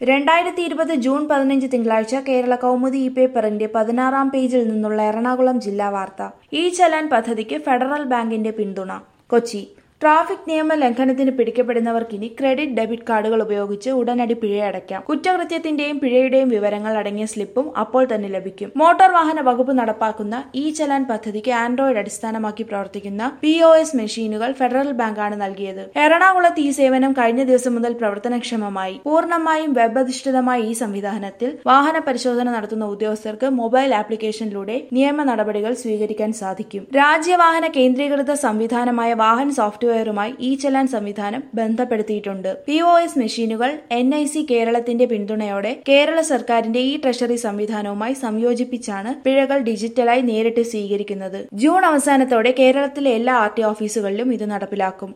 രണ്ടായിരത്തി ഇരുപത് ജൂൺ പതിനഞ്ച് തിങ്കളാഴ്ച കേരള കൗമുദി ഈ പേപ്പറിന്റെ പതിനാറാം പേജിൽ നിന്നുള്ള എറണാകുളം ജില്ലാ വാർത്ത ഈ ചലാൻ പദ്ധതിക്ക് ഫെഡറൽ ബാങ്കിന്റെ പിന്തുണ കൊച്ചി ട്രാഫിക് നിയമ ലംഘനത്തിന് പിടിക്കപ്പെടുന്നവർക്കിനി ക്രെഡിറ്റ് ഡെബിറ്റ് കാർഡുകൾ ഉപയോഗിച്ച് ഉടനടി പിഴയടയ്ക്കാം കുറ്റകൃത്യത്തിന്റെയും പിഴയുടെയും വിവരങ്ങൾ അടങ്ങിയ സ്ലിപ്പും അപ്പോൾ തന്നെ ലഭിക്കും മോട്ടോർ വാഹന വകുപ്പ് നടപ്പാക്കുന്ന ഇ ചലാൻ പദ്ധതിക്ക് ആൻഡ്രോയിഡ് അടിസ്ഥാനമാക്കി പ്രവർത്തിക്കുന്ന പി ഒ എസ് മെഷീനുകൾ ഫെഡറൽ ബാങ്കാണ് നൽകിയത് എറണാകുളത്ത് ഈ സേവനം കഴിഞ്ഞ ദിവസം മുതൽ പ്രവർത്തനക്ഷമമായി പൂർണ്ണമായും വെബ് അധിഷ്ഠിതമായ ഈ സംവിധാനത്തിൽ വാഹന പരിശോധന നടത്തുന്ന ഉദ്യോഗസ്ഥർക്ക് മൊബൈൽ ആപ്ലിക്കേഷനിലൂടെ നിയമ നടപടികൾ സ്വീകരിക്കാൻ സാധിക്കും രാജ്യവാഹന കേന്ദ്രീകൃത സംവിധാനമായ വാഹൻ സോഫ്റ്റ്വെയറുമായി ഇ ചലാൻ സംവിധാനം ബന്ധപ്പെടുത്തിയിട്ടുണ്ട് പി ഒ എസ് മെഷീനുകൾ എൻ ഐ സി കേരളത്തിന്റെ പിന്തുണയോടെ കേരള സർക്കാരിന്റെ ഇ ട്രഷറി സംവിധാനവുമായി സംയോജിപ്പിച്ചാണ് പിഴകൾ ഡിജിറ്റലായി നേരിട്ട് സ്വീകരിക്കുന്നത് ജൂൺ അവസാനത്തോടെ കേരളത്തിലെ എല്ലാ ആർ ടി ഓഫീസുകളിലും ഇത് നടപ്പിലാക്കും